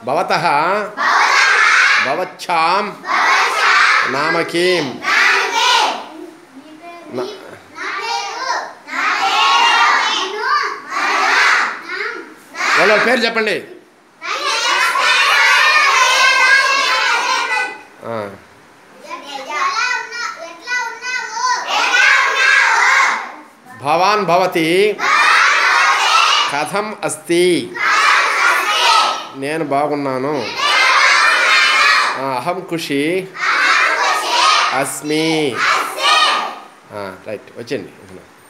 భవత భవచ్చాం నామ కిం నా- వాళ్ళ వాళ్ళ పేరు చెప్పండి ఆ, భవాన్ భవతి కథం అస్తి నేను బాగున్నాను ఆ, అహం ఖుషి అస్మి రైట్ వచ్చండి